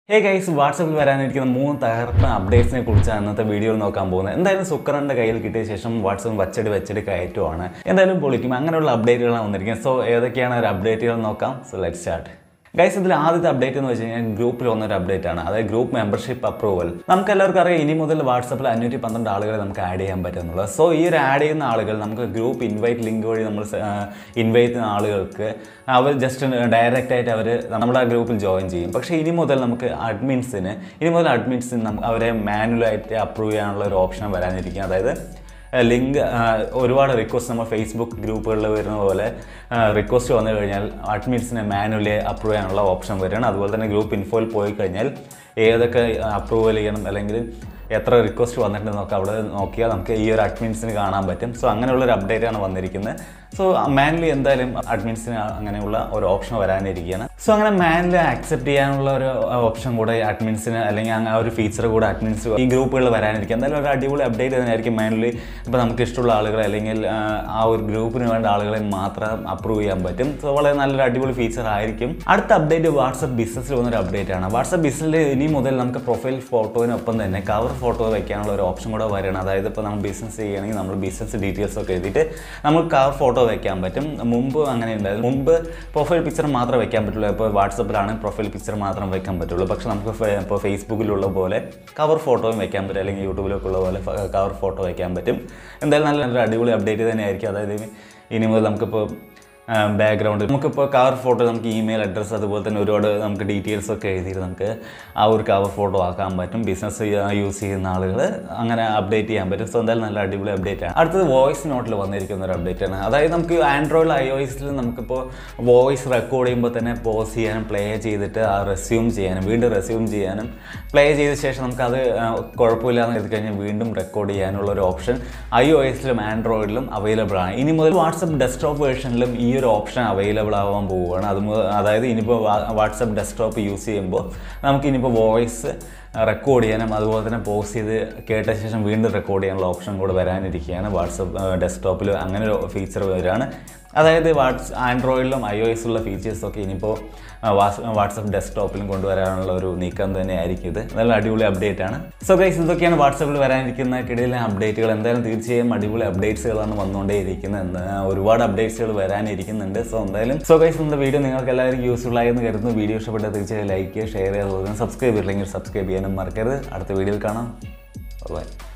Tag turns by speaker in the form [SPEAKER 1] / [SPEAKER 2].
[SPEAKER 1] hey guys വാട്സപ്പിൽ വരാനിരിക്കുന്ന മൂന്ന് തകർപ്പൻ അപ്ഡേറ്റ്സിനെ കുറിച്ചാണ് ഇന്നത്തെ വീഡിയോയിൽ നോക്കാൻ പോകുന്നത് എന്തായാലും സുക്കറിൻ്റെ കയ്യിൽ കിട്ടിയ ശേഷം വാട്സപ്പ് വച്ചടി വച്ചടി കയറ്റുവാണ് എന്തായാലും പൊളിക്കും അങ്ങനെയുള്ള അപ്ഡേറ്റുകളാണ് വന്നിരിക്കുന്നത് സോ ഏതൊക്കെയാണ് ഒരു അപ്ഡേറ്റുകൾ നോക്കാം സോ ലെറ്റ് സ്റ്റാർട്ട് ഗൈസ് ഇതിൽ ആദ്യത്തെ അപ്ഡേറ്റ് എന്ന് വെച്ച് കഴിഞ്ഞാൽ ഗ്രൂപ്പിൽ വന്നൊരു അപ്ഡേറ്റ് ആണ് അതായത് ഗ്രൂപ്പ് മെമ്പർഷിപ്പ് അപ്രൂവൽ നമുക്ക് എല്ലാവർക്കും അറിയാം ഇനി മുതൽ വാട്സപ്പിൽ അഞ്ഞൂറ്റി പന്ത്രണ്ട് ആളുകളെ നമുക്ക് ആഡ് ചെയ്യാൻ പറ്റുന്നുള്ളത് സോ ഈ ഒരു ആഡ് ചെയ്യുന്ന ആളുകൾ നമുക്ക് ഗ്രൂപ്പ് ഇൻവൈറ്റ് ലിങ്ക് വഴി നമ്മൾ ഇൻവൈറ്റ് ചെയ്യുന്ന ആളുകൾക്ക് അവർ ജസ്റ്റ് ഡയറക്റ്റ് ആയിട്ട് അവർ നമ്മുടെ ആ ഗ്രൂപ്പിൽ ജോയിൻ ചെയ്യും പക്ഷേ ഇനി മുതൽ നമുക്ക് അഡ്മിൻസിന് ഇനി മുതൽ അഡ്മിൻസിന് നമുക്ക് അവരെ മാനുവലായിട്ട് അപ്രൂവ് ചെയ്യാനുള്ള ഒരു ഓപ്ഷൻ വരാനിരിക്കും അതായത് ലിങ്ക് ഒരുപാട് റിക്വസ്റ്റ് നമ്മൾ ഫേസ്ബുക്ക് ഗ്രൂപ്പുകളിൽ വരുന്ന പോലെ റിക്വസ്റ്റ് വന്നു കഴിഞ്ഞാൽ അഡ്മിൻസിനെ മാനുവലി അപ്രൂവ് ചെയ്യാനുള്ള ഓപ്ഷൻ വരികയാണ് അതുപോലെ തന്നെ ഗ്രൂപ്പ് ഇൻഫോയിൽ പോയി കഴിഞ്ഞാൽ ഏതൊക്കെ അപ്രൂവൽ ചെയ്യണം അല്ലെങ്കിൽ എത്ര റിക്വസ്റ്റ് വന്നിട്ടുണ്ടെന്ന് നോക്കാം അവിടെ നോക്കിയാൽ നമുക്ക് ഈ ഒരു അഡ്മിൻസിന് കാണാൻ പറ്റും സോ അങ്ങനെയുള്ള ഒരു അപ്ഡേറ്റ് ആണ് വന്നിരിക്കുന്നത് സോ മാനുവലി എന്തായാലും അഡ്മിൻസിന് അങ്ങനെയുള്ള ഒരു ഓപ്ഷൻ വരാനിരിക്കുകയാണ് സോ അങ്ങനെ മാനുവലി ആക്സെപ്റ്റ് ചെയ്യാനുള്ള ഒരു ഓപ്ഷൻ കൂടെ അഡ്മിൻസിന് അല്ലെങ്കിൽ ആ ഒരു ഫീച്ചർ കൂടെ അഡ്മിൻസ് ഈ ഗ്രൂപ്പുകളിൽ വരാനിരിക്കും എന്തായാലും ഒരു അടിപൊളി അപ്ഡേറ്റ് തന്നെയായിരിക്കും മാനുവലി ഇപ്പോൾ നമുക്ക് ഇഷ്ടമുള്ള ആളുകളെ അല്ലെങ്കിൽ ആ, ആ ഒരു ഗ്രൂപ്പിന് വേണ്ട ആളുകളെ മാത്രം അപ്രൂവ് ചെയ്യാൻ പറ്റും സോ വളരെ നല്ലൊരു അടിപൊളി ഫീച്ചർ ആയിരിക്കും അടുത്ത അപ്ഡേറ്റ് വാട്സപ്പ് ബിസിനസ്സിൽ വന്നൊരു അപ്ഡേറ്റ് ആണ് വാട്സപ്പ് ബിസിനസ്സിൽ ഇനി മുതൽ നമുക്ക് പ്രൊഫൈൽ ഫോട്ടോവിനൊപ്പം തന്നെ കവർ ഫോട്ടോ വെക്കാനുള്ള ഒരു ഓപ്ഷൻ കൂടെ വരണം അതായത് ഇപ്പോൾ നമ്മൾ ബിസിനസ് ചെയ്യുകയാണെങ്കിൽ നമ്മൾ ബിസിനസ് ഡീറ്റെയിൽസ് ഒക്കെ എഴുതിയിട്ട് നമ്മൾ കവർ ഫോട്ടോ വെക്കാൻ പറ്റും മുമ്പ് അങ്ങനെ ഉണ്ടായിരുന്നു മുമ്പ് പ്രൊഫൈൽ പിക്ചർ മാത്രമേ വെക്കാൻ പറ്റുള്ളൂ ഇപ്പോൾ വാട്സപ്പിലാണ് പ്രൊഫൈൽ പിക്ചർ മാത്രം വെക്കാൻ പറ്റുള്ളൂ പക്ഷേ നമുക്ക് ഫെ- ഇപ്പോൾ ഫേസ്ബുക്കിലുള്ള പോലെ കവർ ഫോട്ടോയും വെക്കാൻ പറ്റും അല്ലെങ്കിൽ യൂട്യൂബിലൊക്കെ ഉള്ള പോലെ കവർ ഫോട്ടോ വെക്കാൻ പറ്റും എന്തായാലും നല്ല നല്ലൊരു അടിപൊളി അപ്ഡേറ്റ് തന്നെയായിരിക്കും അതായത് ഇനി മുതൽ നമുക്കിപ്പോൾ ബാക്ക്ഗ്രൗണ്ട് നമുക്കിപ്പോൾ കവർ ഫോട്ടോ നമുക്ക് ഇമെയിൽ അഡ്രസ്സ് അതുപോലെ തന്നെ ഒരുപാട് നമുക്ക് ഡീറ്റെയിൽസ് ഒക്കെ എഴുതിയിട്ട് നമുക്ക് ആ ഒരു കവർ ഫോട്ടോ ആക്കാൻ പറ്റും ബിസിനസ് യൂസ് ചെയ്യുന്ന ആളുകൾ അങ്ങനെ അപ്ഡേറ്റ് ചെയ്യാൻ പറ്റും സോ എന്തായാലും നല്ല അടിപൊളി അപ്ഡേറ്റ് ആണ് അടുത്തത് വോയിസ് നോട്ടിൽ വന്നിരിക്കുന്ന ഒരു അപ്ഡേറ്റ് ആണ് അതായത് നമുക്ക് ആൻഡ്രോയിഡിൽ ഐ ഒ എസിൽ നമുക്കിപ്പോൾ വോയിസ് റെക്കോർഡ് ചെയ്യുമ്പോൾ തന്നെ പോസ് ചെയ്യാനും പ്ലേ ചെയ്തിട്ട് ആ റെസ്യൂം ചെയ്യാനും വീണ്ടും റെസ്യൂം ചെയ്യാനും പ്ലേ ചെയ്ത ശേഷം നമുക്കത് ആ, കുഴപ്പമില്ലാന്ന് കരുതി കഴിഞ്ഞാൽ വീണ്ടും റെക്കോർഡ് ചെയ്യാനുള്ള ഒരു ഓപ്ഷൻ ഐ ഒ എസിലും ആൻഡ്രോയിഡിലും അവൈലബിൾ ആണ് ഇനി മുതൽ വാട്സപ്പ് ഡെസ്ക്ടോപ്പ് വേർഷനിലും ഈ ഒരു ഓപ്ഷൻ അവൈലബിൾ ആവാൻ പോവുകയാണ് അത് മു- അതായത് ഇനിയിപ്പോൾ വാട്സപ്പ് ഡെസ്ക്ടോപ്പ് യൂസ് ചെയ്യുമ്പോൾ നമുക്ക് ഇനിയിപ്പോൾ വോയിസ് റെക്കോർഡ് ചെയ്യാനും അതുപോലെ തന്നെ പോസ് ചെയ്ത് കേട്ട ശേഷം വീണ്ടും റെക്കോർഡ് ചെയ്യാനുള്ള ഓപ്ഷൻ കൂടെ വരാനിരിക്കുകയാണ് വാട്സപ്പ് ഡെസ്ക്ടോപ്പിൽ അങ്ങനെ ഒരു ഫീച്ചർ വരികയാണ് അതായത് വാട്സ് ആൻഡ്രോയിഡിലും ഐ ഒ എസിലുള്ള ഫീച്ചേഴ്സൊക്കെ ഇനിയിപ്പോൾ വാട്സപ്പ് ഡെസ്ക്ടോപ്പിലും കൊണ്ടുവരാനുള്ള ഒരു നീക്കം തന്നെ ആയിരിക്കും ഇത് നല്ല അടിപൊളി അപ്ഡേറ്റ് ആണ് സോ ഗൈസ് ഇതൊക്കെയാണ് വാട്സപ്പിൽ വരാനിരിക്കുന്ന കിടയിലെ അപ്ഡേറ്റുകൾ എന്തായാലും തീർച്ചയായും അടിപൊളി അപ്ഡേറ്റ്സുകളാണ് വന്നുകൊണ്ടേയിരിക്കുന്നത് എന്ന് ഒരുപാട് അപ്ഡേറ്റ്സുകൾ വരാനിരിക്കുന്നുണ്ട് സോ എന്തായാലും സോ ഗൈസ് ഇന്നത്തെ വീഡിയോ നിങ്ങൾക്ക് എല്ലാവർക്കും യൂസ്ഫുൾ ആയെന്ന് കരുതുന്നു വീഡിയോ ഇഷ്ടപ്പെട്ടാൽ തീർച്ചയായും ലൈക്ക് ചെയ്യുക ഷെയർ ചെയ്യുക അതുപോലെ തന്നെ സബ്സ്ക്രൈബ് ചെയ്തില്ലെങ്കിൽ സബ്സ്ക്രൈബ് ചെയ്യാനും മറക്കരുത് അടുത്ത വീഡിയോയിൽ കാണാം ബൈ